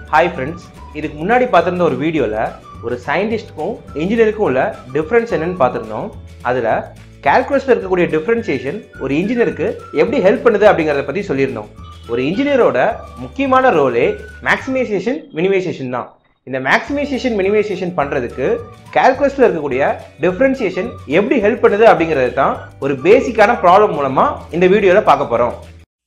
hi friends இதுக்கு முன்னாடி பார்த்துருந்த ஒரு வீடியோவில் ஒரு சயின்டிஸ்ட்டுக்கும் இன்ஜினியருக்கும் உள்ள டிஃப்ரென்ஸ் என்னன்னு பார்த்துருந்தோம் அதில் கால்குலஸில் இருக்கக்கூடிய டிஃப்ரென்சியேஷன் ஒரு இன்ஜினியருக்கு எப்படி ஹெல்ப் பண்ணுது அப்படிங்கிறத பற்றி சொல்லியிருந்தோம் ஒரு இன்ஜினியரோட முக்கியமான ரோலே மேக்ஸிமைசேஷன் மினிமைசேஷன் தான் இந்த மேக்ஸிமைசேஷன் மினிமைசேஷன் பண்ணுறதுக்கு கால்குலஸில் இருக்கக்கூடிய டிஃப்ரென்சியேஷன் எப்படி ஹெல்ப் பண்ணுது அப்படிங்கிறது தான் ஒரு பேசிக்கான ப்ராப்ளம் மூலமாக இந்த வீடியோவில் பார்க்க போகிறோம்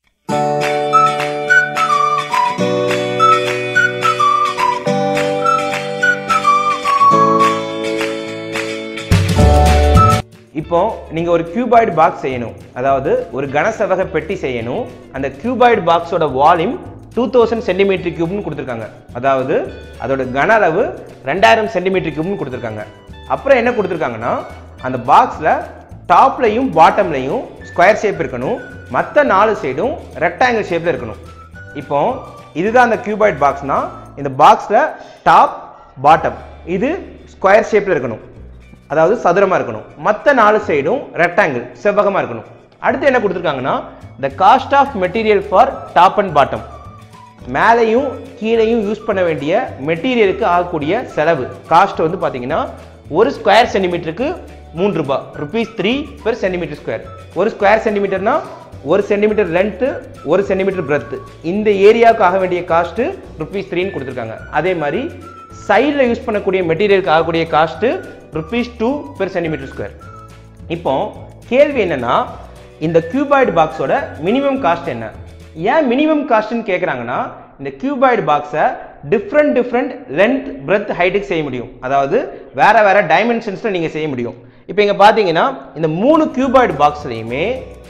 இப்போ நீங்கள் ஒரு கியூபாய்டு பாக்ஸ் செய்யணும் அதாவது ஒரு கனசெவக பெட்டி செய்யணும் அந்த கியூபாய்டு பாக்ஸோட வால்யூம் டூ தௌசண்ட் சென்டிமீட்டர் கியூப்னு கொடுத்துருக்காங்க அதாவது அதோட கன அளவு ரெண்டாயிரம் சென்டிமீட்டர் கியூப்னு கொடுத்துருக்காங்க அப்புறம் என்ன கொடுத்துருக்காங்கன்னா அந்த பாக்ஸில் டாப்லையும் பாட்டம்லையும் ஸ்கொயர் ஷேப் இருக்கணும் மற்ற நாலு சைடும் ரெக்டாங்கிள் ஷேப்பில் இருக்கணும் இப்போ இதுதான் அந்த கியூபாய்டு பாக்ஸ்னா இந்த பாக்ஸில் டாப் பாட்டம் இது ஸ்கொயர் ஷேப்பில் இருக்கணும் அதாவது சதுரமாக இருக்கணும் மற்ற நாலு சைடும் ரெக்டாங்கிள் செவ்வகமாக இருக்கணும் அடுத்து என்ன கொடுத்துருக்காங்கன்னா the cost of material for top and bottom மேலேயும் கீழேயும் யூஸ் பண்ண வேண்டிய மெட்டீரியலுக்கு ஆகக்கூடிய செலவு காஸ்ட் வந்து பார்த்தீங்கன்னா ஒரு ஸ்கொயர் சென்டிமீட்டருக்கு மூன்று ரூபாய் rupees three per centimetre square ஒரு ஸ்கொயர் சென்டிமீட்டர்னா ஒரு சென்டிமீட்டர் லென்த்து ஒரு சென்டிமீட்டர் பிரெத்து இந்த ஏரியாவுக்கு ஆக வேண்டிய காஸ்ட்டு ருபீஸ் த்ரீன்னு கொடுத்துருக்காங்க அதே மாதிரி சைடில் யூஸ் பண்ணக்கூடிய மெட்டீரியலுக்கு ஆகக்கூடிய cost rupees two per centimetre square இப்போ கேள்வி என்னன்னா இந்த கியூபாய்டு பாக்ஸோட மினிமம் காஸ்ட் என்ன ஏன் மினிமம் காஸ்ட்னு கேட்குறாங்கன்னா இந்த கியூபாய்டு பாக்ஸை டிஃப்ரெண்ட் டிஃப்ரெண்ட் லென்த் பிரெத் ஹைட்டுக்கு செய்ய முடியும் அதாவது வேற வேற டைமென்ஷன்ஸில் நீங்கள் செய்ய முடியும் இப்போ இங்கே பார்த்தீங்கன்னா இந்த மூணு கியூபாய்டு பாக்ஸ்லையுமே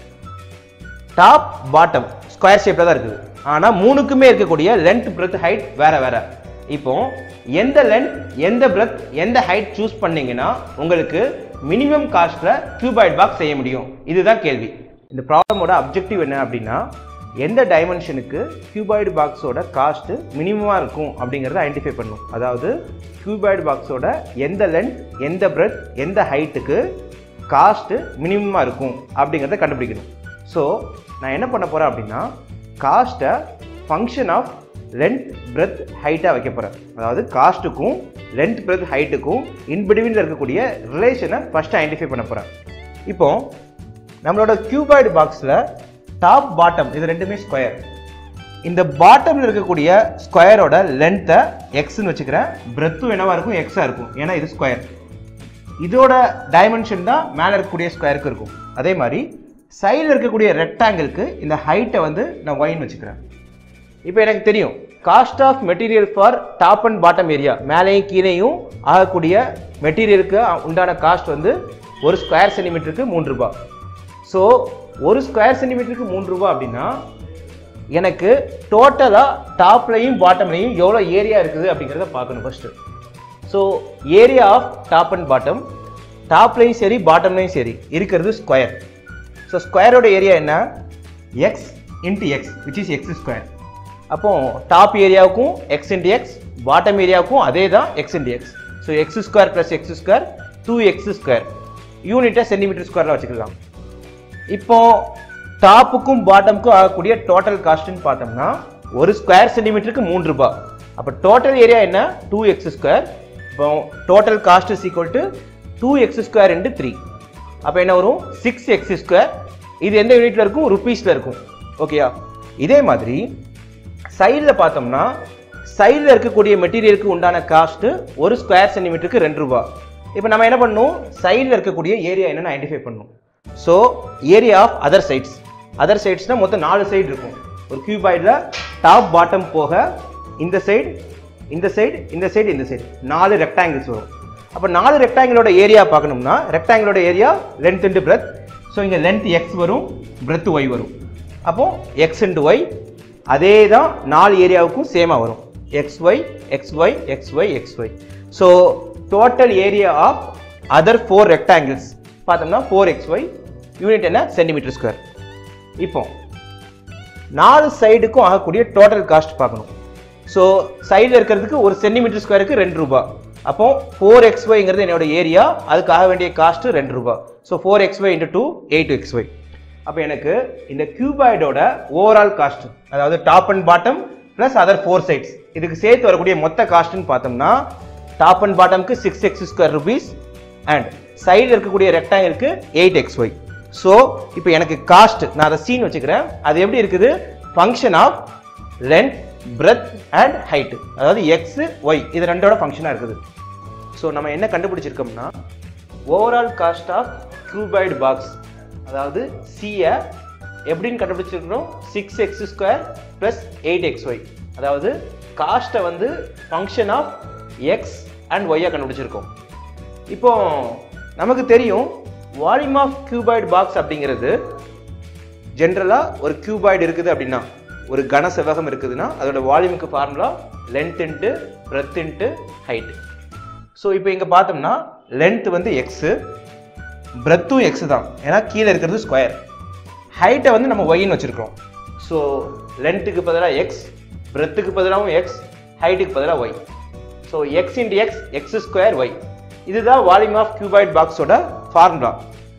டாப் பாட்டம் ஸ்கொயர் ஷேப்பில் தான் இருக்குது ஆனால் மூணுக்குமே இருக்கக்கூடிய லென்த் பிரெத் ஹைட் வேற வேற இப்போ எந்த லென்த் எந்த பிரெத் எந்த ஹைட் சூஸ் பண்ணீங்கன்னா உங்களுக்கு மினிமம் காஸ்ட்ல கியூபாய்ட் பாக்ஸ் செய்ய முடியும் இதுதான் கேள்வி இந்த ப்ராப்ளமோட அப்ஜெக்டிவ் என்ன அப்படின்னா எந்த டைமென்ஷனுக்கு கியூபாய்டு பாக்ஸோட காஸ்ட் மினிமமாக இருக்கும் அப்படிங்கிறத ஐடென்டிஃபை பண்ணும் அதாவது கியூபாய்டு பாக்ஸோட எந்த லென்த் எந்த பிரெத் எந்த ஹைட்டுக்கு காஸ்ட் மினிமமாக இருக்கும் அப்படிங்கிறத கண்டுபிடிக்கணும் ஸோ நான் என்ன பண்ண போகிறேன் அப்படின்னா காஸ்ட்டை ஃபங்க்ஷன் ஆஃப் லென்த் பிரெத் ஹைட்டாக வைக்க போகிறேன் அதாவது காஸ்ட்டுக்கும் லென்த் பிரெத் ஹைட்டுக்கும் இன்பிட்வீனில் இருக்கக்கூடிய ரிலேஷனை ஃபஸ்ட்டு ஐடென்டிஃபை பண்ண போகிறேன் இப்போ நம்மளோட கியூபாய்டு பாக்ஸில் டாப் பாட்டம் இது ரெண்டுமே ஸ்கொயர் இந்த பாட்டமில் இருக்கக்கூடிய ஸ்கொயரோட லென்த்தை எக்ஸ்ன்னு வச்சுக்கிறேன் பிரெத்தும் என்னவா இருக்கும் எக்ஸாக இருக்கும் ஏன்னா இது ஸ்கொயர் இதோட டைமென்ஷன் தான் மேலே இருக்கக்கூடிய ஸ்கொயருக்கு இருக்கும் அதே மாதிரி சைடில் இருக்கக்கூடிய ரெக்டாங்கிளுக்கு இந்த ஹைட்டை வந்து நான் ஒயின்னு வச்சுக்கிறேன் இப்போ எனக்கு தெரியும் cost of material for top and bottom area மேலேயும் கீழேயும் ஆகக்கூடிய மெட்டீரியலுக்கு உண்டான காஸ்ட் வந்து ஒரு ஸ்கொயர் சென்டிமீட்டருக்கு மூன்று ரூபாய் ஸோ ஒரு ஸ்கொயர் சென்டிமீட்டருக்கு மூன்று ரூபாய் அப்படின்னா எனக்கு டோட்டலாக டாப்லையும் பாட்டம்லையும் எவ்வளோ ஏரியா இருக்குது அப்படிங்கிறத பார்க்கணும் first so area of top and bottom டாப்லையும் சரி பாட்டம்லையும் சரி இருக்கிறது ஸ்கொயர் ஸோ ஸ்கொயரோட ஏரியா என்ன x into x which is x square அப்போ டாப் ஏரியாவுக்கும் எக்ஸ் இன்ட்டு எக்ஸ் பாட்டம் ஏரியாவுக்கும் அதே தான் x into x so x square plus x square two x square யூனிட்டை சென்டிமீட்டர் ஸ்கொயரில் வச்சுக்கலாம் இப்போ டாப்புக்கும் பாட்டமுக்கும் ஆகக்கூடிய டோட்டல் காஸ்ட்னு பார்த்தோம்னா ஒரு ஸ்கொயர் சென்டிமீட்டருக்கு மூன்று ரூபாய் அப்போ டோட்டல் ஏரியா என்ன டூ எக்ஸ் ஸ்கொயர் இப்போ total cost is equal to two x square into three அப்போ என்ன வரும் சிக்ஸ் எக்ஸ் ஸ்கொயர் இது எந்த யூனிட்ல இருக்கும் ருபீஸில் இருக்கும் ஓகேயா இதே மாதிரி சைடில் பார்த்தோம்னா சைடில் இருக்கக்கூடிய மெட்டீரியலுக்கு உண்டான காஸ்ட்டு ஒரு ஸ்கொயர் சென்டிமீட்டருக்கு ரெண்டு ரூபா இப்போ நம்ம என்ன பண்ணணும் சைடில் இருக்கக்கூடிய ஏரியா என்னன்னு ஐடென்டிஃபை பண்ணணும் so area of other sides other சைட்ஸ்னால் மொத்தம் நாலு சைடு இருக்கும் ஒரு கியூபாய்டில் டாப் பாட்டம் போக இந்த சைடு இந்த சைடு இந்த சைடு இந்த சைடு நாலு ரெக்டாங்கிள்ஸ் வரும் அப்போ நாலு ரெக்டாங்கிளோட ஏரியா பார்க்கணும்னா ரெக்டாங்கிளோட area length into breadth so இங்கே லென்த் எக்ஸ் வரும் பிரெத் ஒய் வரும் அப்போ எக்ஸ் இன்ட்டு ஒய் அதே தான் நாலு ஏரியாவுக்கும் சேமாக வரும் x y x y x y x y so total area of other four rectangles பார்த்தோம்னா ஃபோர் எக்ஸ் ஒய் யூனிட் என்ன சென்டிமீட்டர் ஸ்கொயர் இப்போ நாலு சைடுக்கும் ஆகக்கூடிய டோட்டல் காஸ்ட் பார்க்கணும் ஸோ சைடில் இருக்கிறதுக்கு ஒரு சென்டிமீட்டர் ஸ்கொயருக்கு ரெண்டு ரூபாய் அப்போ ஃபோர் எக்ஸ் ஒய்ங்கிறது என்னோட ஏரியா அதுக்கு ஆக வேண்டிய காஸ்ட்டு ரெண்டு ரூபாய் so four x y into two eight x y அப்போ எனக்கு இந்த கியூபாய்டோட ஓவரால் காஸ்ட் அதாவது top and bottom plus other four sides இதுக்கு சேர்த்து வரக்கூடிய மொத்த காஸ்ட்னு பார்த்தோம்னா டாப் அண்ட் பாட்டம்க்கு six x square rupees and சைடில் இருக்கக்கூடிய ரெக்டாங்கிளுக்கு எயிட் எக்ஸ் ஒய் ஸோ இப்போ எனக்கு காஸ்ட் நான் அதை சீன் வச்சுக்கிறேன் அது எப்படி இருக்குது function of length breadth and height அதாவது எக்ஸ் ஒய் இது ரெண்டோட ஃபங்க்ஷனாக இருக்குது ஸோ நம்ம என்ன கண்டுபிடிச்சிருக்கோம்னா overall cost of cuboid box அதாவது சியை எப்படின்னு கண்டுபிடிச்சிருக்கிறோம் six x square plus eight x y அதாவது காஸ்ட்டை வந்து ஃபங்க்ஷன் ஆஃப் எக்ஸ் அண்ட் ஒய்யை கண்டுபிடிச்சிருக்கோம் இப்போ நமக்கு தெரியும் வால்யூம் ஆஃப் கியூபாய்டு பாக்ஸ் அப்படிங்கிறது ஜென்ரலாக ஒரு கியூபாய்டு இருக்குது அப்படின்னா ஒரு கன செவ்வகம் இருக்குதுன்னா அதோட வால்யூமுக்கு formula length into breadth into height so இப்போ இங்கே பார்த்தோம்னா லென்த் வந்து எக்ஸு பிரெத்தும் எக்ஸ் தான் ஏன்னா கீழே இருக்கிறது ஸ்கொயர் ஹைட்டை வந்து நம்ம ஒய்ன்னு வச்சுருக்கோம் ஸோ லென்த்துக்கு பதிலாக எக்ஸ் பிரெத்துக்கு பதிலாகவும் எக்ஸ் ஹைட்டுக்கு பதிலாக y so x into x x square y இதுதான் வால்யூம் ஆஃப் கியூபாய்ட் பாக்ஸோட formula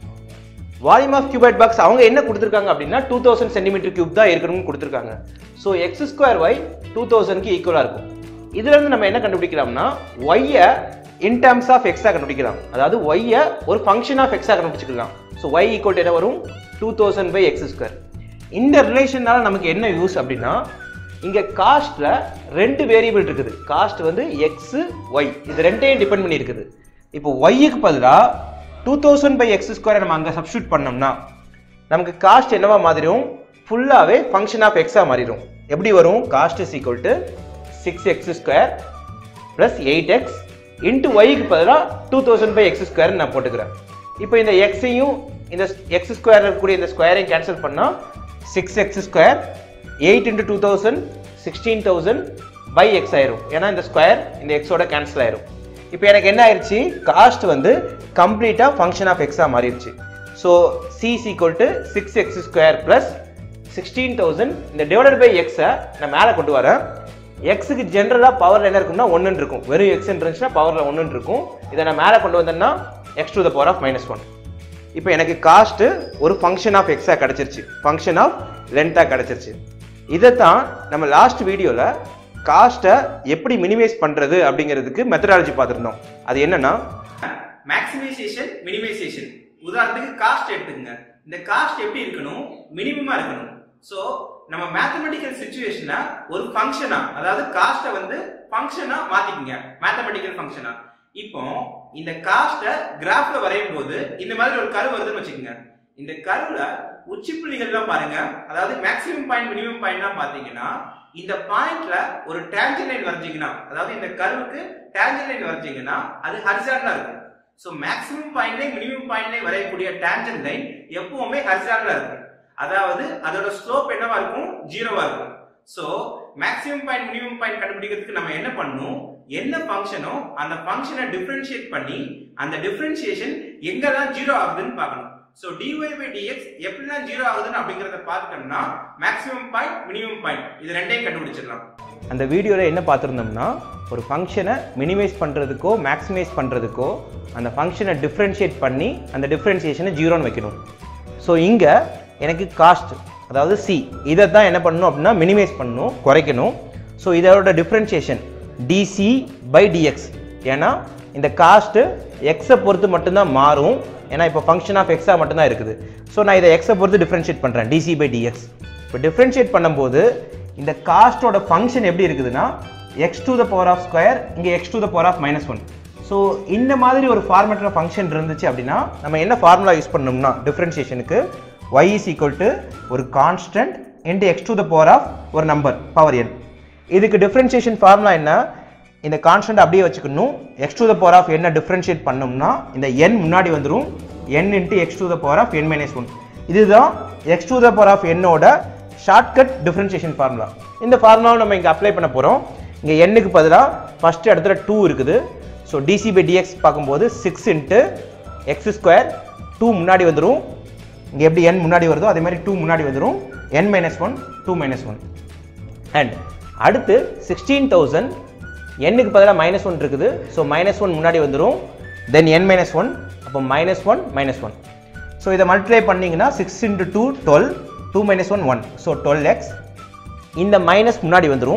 volume of cuboid box அவங்க என்ன கொடுத்துருக்காங்க அப்படின்னா டூ தௌசண்ட் சென்டிமீட்டர் கியூப் தான் இருக்கணும்னு கொடுத்துருக்காங்க so x square y two தௌசண்ட்க்கு ஈக்குவலாக இருக்கும் இதுல இருந்து நம்ம என்ன கண்டுபிடிக்கலாம்னா ஒய்யை இன் டேர்ம்ஸ் ஆஃப் எக்ஸாக கண்டுபிடிக்கலாம் அதாவது ஒய்யை ஒரு ஃபங்க்ஷன் ஆஃப் எக்ஸாக கண்டுபிடிச்சிக்கலாம் ஸோ ஒய் ஈக்குவல் என்ன வரும் two thousand by x square இந்த ரிலேஷனால நமக்கு என்ன யூஸ் அப்படின்னா இங்க காஸ்ட்ல ரெண்டு வேரியபிள் இருக்குது காஸ்ட் வந்து எக்ஸ் ஒய் இது ரெண்டையும் டிபெண்ட் பண்ணி இருக்குது இப்போ ஒய்க்கு பதிலாக two thousand by x square நம்ம அங்கே சப்ஸ்டியூட் பண்ணோம்னா நமக்கு காஸ்ட் என்னவா மாறிடும் ஃபுல்லாகவே ஃபங்க்ஷன் ஆஃப் எக்ஸாக மாறிடும் எப்படி வரும் cost is equal to six x square plus eight x into ஒய்க்கு பதிலாக two thousand by x square நான் போட்டுக்கிறேன் இப்போ இந்த எக்ஸையும் இந்த எக்ஸ் ஸ்கொயர் இருக்கக்கூடிய இந்த ஸ்கொயரையும் கேன்சல் பண்ணால் six x square eight into two thousand sixteen thousand by x ஆயிரும் ஏன்னா இந்த ஸ்கொயர் இந்த எக்ஸோட கேன்சல் ஆயிரும் இப்போ எனக்கு என்ன ஆயிருச்சு காஸ்ட் வந்து கம்ப்ளீட்டாக ஃபங்க்ஷன் ஆஃப் எக்ஸாக மாறிடுச்சு so c equal to six x square plus sixteen thousand இந்த டிவைடட் பை எக்ஸை நான் மேலே கொண்டு வரேன் எக்ஸுக்கு ஜென்ரலாக பவரில் என்ன இருக்கும்னா ஒன்றுன்னு இருக்கும் வெறும் எக்ஸ் இருந்துச்சுன்னா பவரில் ஒன்றுன்னு இருக்கும் இதை நான் மேலே கொண்டு வந்தேன்னா x to the power of minus one இப்போ எனக்கு காஸ்ட்டு ஒரு ஃபங்க்ஷன் ஆஃப் எக்ஸாக கிடச்சிருச்சு ஃபங்க்ஷன் ஆஃப் லென்த்தாக கிடச்சிருச்சு இதை தான் நம்ம லாஸ்ட் வீடியோவில் காஸ்ட்டை எப்படி மினிமைஸ் பண்ணுறது அப்படிங்கிறதுக்கு மெத்தடாலஜி பார்த்துருந்தோம் அது என்னன்னா மேக்ஸிமைசேஷன் மினிமைசேஷன் உதாரணத்துக்கு காஸ்ட் எடுத்துங்க இந்த காஸ்ட் எப்படி இருக்கணும் மினிமமா இருக்கணும் சோ நம்ம மேத்தமெட்டிக்கல் சுச்சுவேஷன்ல ஒரு ஃபங்க்ஷனா அதாவது காஸ்ட்டை வந்து ஃபங்க்ஷனா மாத்திக்கங்க மேத்தமெட்டிக்கல் ஃபங்க்ஷனா இப்போ இந்த காஸ்ட்டை கிராஃப்ல வரையும் போது இந்த மாதிரி ஒரு கரு வருதுன்னு வச்சுக்கோங்க இந்த கருவுல உச்சி புள்ளிகள்லாம் பாருங்க அதாவது மேக்ஸிமம் பாயிண்ட் மினிமம் பாயிண்ட்லாம் பாத்தீங்கன்னா இந்த பாயிண்ட்ல ஒரு டேஞ்சன் லைன் வரைஞ்சீங்கன்னா அதாவது இந்த கருவுக்கு டேஞ்சன் லைன் வரைஞ்சீங்கன்னா அது ஹரிசாண்டலா இருக்கும் ஸோ மேக்ஸிமம் பாயிண்ட்லையும் மினிமம் பாயிண்ட்லையும் வரையக்கூடிய டேஞ்சன் லைன் எப்பவுமே ஹரிசாண்டலா இருக்கும் அதாவது அதோட ஸ்லோப் என்னவா இருக்கும் ஜீரோவா இருக்கும் so maximum point minimum point கண்டுபிடிக்கிறதுக்கு நம்ம என்ன பண்ணணும் என்ன ஃபங்க்ஷனோ அந்த ஃபங்க்ஷனை டிஃபரன்ஷியேட் பண்ணி அந்த டிஃபரன்ஷியேஷன் எங்கெல்லாம் ஜீரோ ஆகுதுன்னு பார்க்கணும் ஸோ dy பை dx எப்படிலாம் ஜீரோ ஆகுதுன்னு அப்படிங்கிறத பார்த்துட்டோம்னா மேக்ஸிமம் பாயிண்ட் மினிமம் பாயிண்ட் இது ரெண்டையும் கண்டுபிடிச்சிடலாம் அந்த வீடியோவில் என்ன பார்த்துருந்தோம்னா ஒரு ஃபங்க்ஷனை மினிமைஸ் பண்ணுறதுக்கோ மேக்ஸிமைஸ் பண்ணுறதுக்கோ அந்த ஃபங்க்ஷனை டிஃப்ரென்ஷியேட் பண்ணி அந்த டிஃப்ரென்சியேஷனை ஜீரோன்னு வைக்கணும் ஸோ இங்கே எனக்கு காஸ்ட் அதாவது சி இதை தான் என்ன பண்ணணும் அப்படின்னா மினிமைஸ் பண்ணணும் குறைக்கணும் ஸோ இதோட டிஃப்ரென்சியேஷன் டிசி பை டிஎக்ஸ் ஏன்னா இந்த காஸ்ட்டு எக்ஸை பொறுத்து மட்டும்தான் மாறும் ஏன்னா இப்போ ஃபங்க்ஷன் ஆஃப் எக்ஸாக மட்டும்தான் இருக்குது ஸோ நான் இதை எக்ஸை பொறுத்து டிஃப்ரென்ஷியேட் பண்ணுறேன் டிசி பை டிஎக்ஸ் இப்போ டிஃப்ரென்ஷியேட் பண்ணும்போது இந்த காஸ்ட்டோட ஃபங்க்ஷன் எப்படி இருக்குதுன்னா x to the power of square இங்கே x to the power of minus one so இந்த மாதிரி ஒரு ஃபார்மேட்டில் ஃபங்க்ஷன் இருந்துச்சு அப்படின்னா நம்ம என்ன ஃபார்முலா யூஸ் பண்ணோம்னா டிஃப்ரென்ஷியேஷனுக்கு ஒய் இஸ் ஈக்குவல் டு ஒரு constant into x to the power of ஒரு நம்பர் பவர் என் இதுக்கு டிஃப்ரென்ஷியேஷன் ஃபார்முலா என்ன இந்த கான்ஸ்டன்ட் அப்படியே வச்சுக்கணும் x to the power of என்ன டிஃப்ரென்ஷியேட் பண்ணோம்னா இந்த என் முன்னாடி வந்துடும் n into x to the power of n minus one இதுதான் x to the power of என்னோட ஷார்ட்கட் டிஃப்ரென்ஷியேஷன் ஃபார்முலா இந்த ஃபார்முலாவை நம்ம இங்கே அப்ளை பண்ண போகிறோம் இங்கே எண்ணுக்கு பதிலாக ஃபஸ்ட்டு இடத்துல டூ இருக்குது ஸோ டிசி பை டிஎக்ஸ் பார்க்கும்போது six into x square two முன்னாடி வந்துடும் இங்கே எப்படி என் முன்னாடி வருதோ அதே மாதிரி டூ முன்னாடி வந்துடும் n minus one two minus one and அடுத்து சிக்ஸ்டீன் தௌசண்ட் எண்ணுக்கு பதிலாக மைனஸ் ஒன் இருக்குது ஸோ மைனஸ் ஒன் முன்னாடி வந்துடும் தென் என் மைனஸ் ஒன் அப்போ minus one minus one so இதை மல்டிப்ளை பண்ணிங்கன்னா six into two twelve two minus one one so twelve x இந்த மைனஸ் முன்னாடி வந்துடும்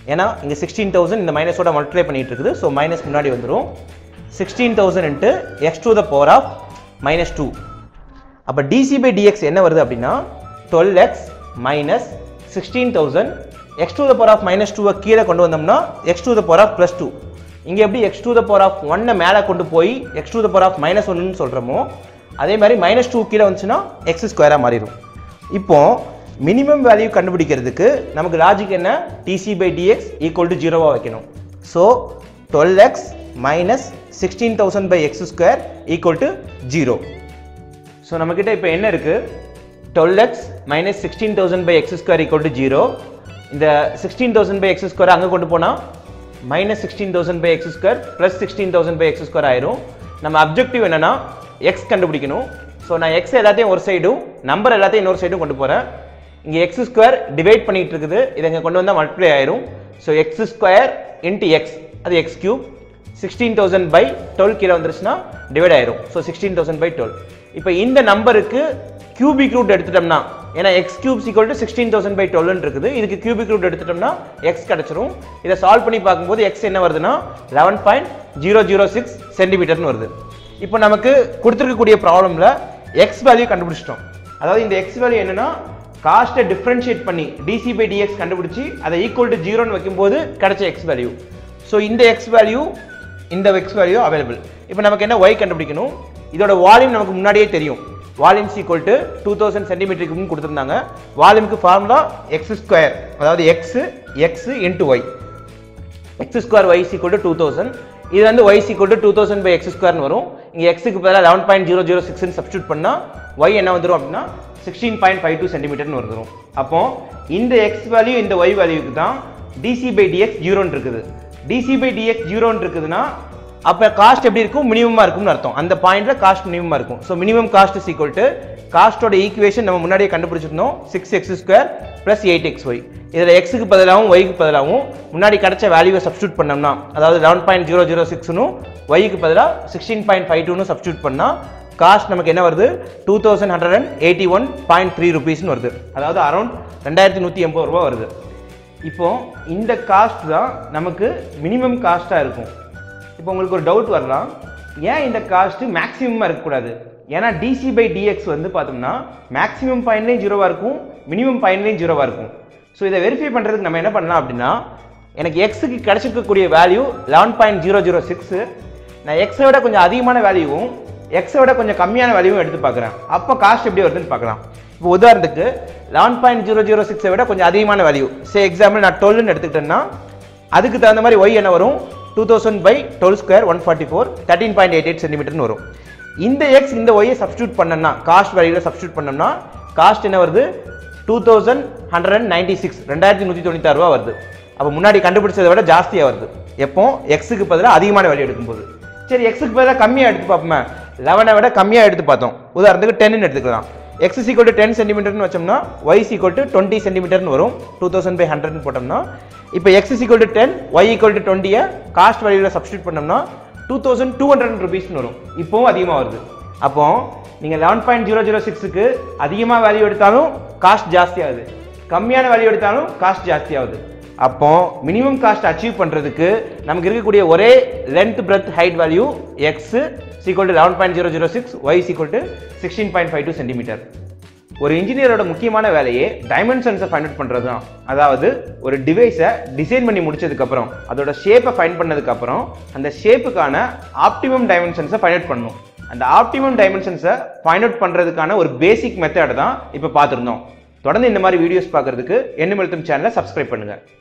ஏன்னா இங்கே சிக்ஸ்டீன் தௌசண்ட் இந்த மைனஸோட மல்டிப்ளை பண்ணிட்டு இருக்குது ஸோ மைனஸ் முன்னாடி வந்துடும் sixteen thousand into x to the power of minus two அப்போ டிசி பை டிஎக்ஸ் என்ன வருது அப்படின்னா twelve x minus sixteen thousand x to the power of minus டூவை கீழே கொண்டு வந்தோம்னா x to the power of plus two இங்கே எப்படி x to the power of ஒன்னை மேலே கொண்டு போய் x to the power of minus one சொல்கிறோமோ அதே மாதிரி மைனஸ் டூ கீழே வந்துச்சுன்னா எக்ஸ் ஸ்கொயராக மாறிடும் இப்போ மினிமம் வேல்யூ கண்டுபிடிக்கிறதுக்கு நமக்கு லாஜிக் என்ன dc by dx equal to ஜீரோவாக வைக்கணும் so twelve x minus sixteen thousand by x square equal to zero so நம்மக்கிட்ட இப்போ என்ன இருக்குது twelve x minus sixteen thousand by x square equal to zero இந்த sixteen thousand by x square அங்கே கொண்டு போனால் minus sixteen thousand by x square plus sixteen thousand by x square ஆயிரும் நம்ம அப்ஜெக்டிவ் என்னன்னா எக்ஸ் கண்டுபிடிக்கணும் ஸோ நான் X எல்லாத்தையும் ஒரு சைடும் நம்பர் எல்லாத்தையும் இன்னொரு சைடும் கொண்டு போகிறேன் இங்கே எக்ஸ் ஸ்கொயர் டிவைட் பண்ணிட்டு இருக்குது இதை இங்கே கொண்டு வந்தால் மல்டிப்ளை ஆயிரும் so x square into x அது x cube sixteen thousand by twelve கீழே வந்துருச்சுன்னா டிவைட் ஆயிரும் so sixteen thousand by twelve இப்போ இந்த நம்பருக்கு கியூபிக் ரூட் எடுத்துட்டோம்னா ஏன்னா x cube equal to sixteen thousand by twelve இருக்குது இதுக்கு கியூபிக் ரூட் எடுத்துட்டோம்னா எக்ஸ் கிடச்சிரும் இதை சால்வ் பண்ணி பார்க்கும்போது எக்ஸ் என்ன வருதுன்னா eleven point zero zero six சென்டிமீட்டர்னு வருது இப்போ நமக்கு கொடுத்துருக்கக்கூடிய ப்ராப்ளமில் எக்ஸ் வேல்யூ கண்டுபிடிச்சிட்டோம் அதாவது இந்த எக்ஸ் வேல்யூ என்னன்னா காஸ்ட்டை டிஃப்ரென்ஷியேட் பண்ணி டிசி பை டிஎக்ஸ் கண்டுபிடிச்சி அதை ஈக்குவல் டு ஜீரோன்னு வைக்கும்போது கிடைச்ச எக்ஸ் வேல்யூ ஸோ இந்த எக்ஸ் வேல்யூ இந்த எக்ஸ் வேல்யூ அவைலபிள் இப்போ நமக்கு என்ன ஒய் கண்டுபிடிக்கணும் இதோட வால்யூம் நமக்கு முன்னாடியே தெரியும் volume's equal to two thousand சென்டிமீட்டருக்கு கொடுத்துருந்தாங்க வால்யூமுக்கு ஃபார்முலா எக்ஸ் ஸ்கொயர் அதாவது x x into y x square y equal to two thousand இது வந்து y equal to two thousand by x ஸ்கொயர்னு வரும் இங்கே எக்ஸுக்கு பதிலாக லெவன் பாயிண்ட் ஜீரோ ஜீரோ சிக்ஸ்னு சப்ஸ்டியூட் பண்ணால் ஒய் என்ன வந்துடும் அப்படின்னா சிக்ஸ்டீன் பாயிண்ட் ஃபைவ் டூ சென்டிமீட்டர்னு வந்துடும் அப்போ இந்த எக்ஸ் வேல்யூ இந்த ஒய் வேல்யூக்கு தான் டிசி பை டிஎக்ஸ் ஜீரோன்னு இருக்குது டிசி பை டிஎக்ஸ் ஜீரோன்னு இருக்குதுன்னா அப்போ காஸ்ட் எப்படி இருக்கும் மினிமமாக இருக்கும்னு அர்த்தம் அந்த பாயிண்ட்ல காஸ்ட் மினிமமாக இருக்கும் so minimum cost is equal to காஸ்ட்டோட ஈக்குவேஷன் நம்ம முன்னாடியே கண்டுபிடிச்சிருந்தோம் six x square plus eight x y இதில் எக்ஸுக்கு பதிலாகவும் ஒய்க்கு பதிலாகவும் முன்னாடி கிடைச்ச வேல்யூவை சப்ஸ்டியூட் பண்ணோம்னா அதாவது லெவன் பாயிண்ட் ஜீரோ ஜீரோ சிக்ஸ்னும் ஒய்க்கு பதிலாக சிக்ஸ்டீன் பாயிண்ட் ஃபைவ் டூன்னு சப்ஸ்டியூட் பண்ணால் காஸ்ட் நமக்கு என்ன வருது two thousand hundred and eighty one point three ருபீஸ்னு வருது அதாவது அரௌண்ட் ரெண்டாயிரத்தி நூற்றி எண்பது ரூபா வருது இப்போ இந்த காஸ்ட் தான் நமக்கு மினிமம் காஸ்ட்டாக இருக்கும் இப்போ உங்களுக்கு ஒரு டவுட் வரலாம் ஏன் இந்த காஸ்ட் மேக்ஸிமமாக இருக்கக்கூடாது ஏன்னா டிசி பை டிஎக்ஸ் வந்து பார்த்தோம்னா மேக்ஸிமம் பாயிண்ட்லேயும் ஜீரோவாக இருக்கும் மினிமம் பாயிண்ட்லேயும் ஜீரோவாக இருக்கும் ஸோ இதை வெரிஃபை பண்ணுறதுக்கு நம்ம என்ன பண்ணலாம் அப்படின்னா எனக்கு எக்ஸுக்கு கிடைச்சிருக்கக்கூடிய value eleven point zero zero six நான் எக்ஸை விட கொஞ்சம் அதிகமான வேல்யூவும் எக்ஸை விட கொஞ்சம் கம்மியான வேல்யூவும் எடுத்து பார்க்குறேன் அப்போ காஸ்ட் எப்படி வருதுன்னு பார்க்கலாம் இப்போ உதாரணத்துக்கு லெவன் பாயிண்ட் ஜீரோ ஜீரோ சிக்ஸை விட கொஞ்சம் அதிகமான வேல்யூ சே எக்ஸாம்பிள் நான் டுவெல்னு எடுத்துக்கிட்டேன்னா அதுக்கு தகுந்த மாதிரி ஒய் என்ன வரும் two thousand by twelve square one forty four thirteen point eight eight சென்டிமீட்டர்னு வரும் இந்த எக்ஸ் இந்த ஒய்யை சப்ஸ்டியூட் பண்ணோம்னா காஸ்ட் வேல்யூவில் சப்ஸ்டியூட் பண்ணோம்னா காஸ்ட் என்ன வருது two thousand hundred and ninety six ரெண்டாயிரத்தி நூற்றி தொண்ணூத்தாறு ரூபா வருது அப்போ முன்னாடி கண்டுபிடிச்சதை விட ஜாஸ்தியாக வருது எப்போ எக்ஸுக்கு பதிலாக அதிகமான வேல்யூ எடுக்கும்போது சரி எக்ஸுக்கு பதிலாக கம்மியாக எடுத்து பார்ப்போமே லெவனை விட கம்மியாக எடுத்து பார்த்தோம் உதாரணத்துக்கு டென்னு எடுத்துக்கலாம் எக்ஸ் ஈக்குவல் டு டென் சென்டிமீட்டர்னு வச்சோம்னா ஒய் ஈக்குவல் டு டுவெண்ட்டி சென்டிமீட்டர்னு வரும் டூ தௌசண்ட் பை ஹண்ட்ரட்னு போட்டோம்னா இப்போ x equal to ten y equal to டுவெண்ட்டியை காஸ்ட் வேல்யூவில் சப்ஸ்டியூட் பண்ணோம்னா டூ தௌசண்ட் டூ ஹண்ட்ரட் ருபீஸ்னு வரும் இப்போவும் அதிகமாக வருது அப்போ நீங்கள் லெவன் பாயிண்ட் ஜீரோ ஜீரோ சிக்ஸுக்கு அதிகமாக வேல்யூ எடுத்தாலும் காஸ்ட் ஜாஸ்தியாகுது கம்மியான வேல்யூ எடுத்தாலும் காஸ்ட் ஜாஸ்தியாகுது அப்போ மினிமம் காஸ்ட் அச்சீவ் பண்ணுறதுக்கு நமக்கு இருக்கக்கூடிய ஒரே length breadth height value x equal to eleven point zero zero six y equal to sixteen point five two centimetre ஒரு இன்ஜினியரோட முக்கியமான வேலையே டைமென்ஷன்ஸை ஃபைண்ட் அவுட் பண்ணுறது தான் அதாவது ஒரு டிவைஸை டிசைன் பண்ணி முடிச்சதுக்கப்புறம் அதோட ஷேப்பை ஃபைண்ட் பண்ணதுக்கப்புறம் அந்த ஷேப்புக்கான ஆப்டிமம் டைமென்ஷன்ஸை ஃபைண்ட் அவுட் பண்ணணும் அந்த ஆப்டிமம் டைமென்ஷன்ஸை ஃபைண்ட் அவுட் பண்ணுறதுக்கான ஒரு பேசிக் மெத்தட் தான் இப்போ பார்த்துருந்தோம் தொடர்ந்து இந்த மாதிரி வீடியோஸ் பார்க்கறதுக்கு எண்ணு மெழுத்தும் சேனலை சப்ஸ்கிரைப் பண்ணுங்கள்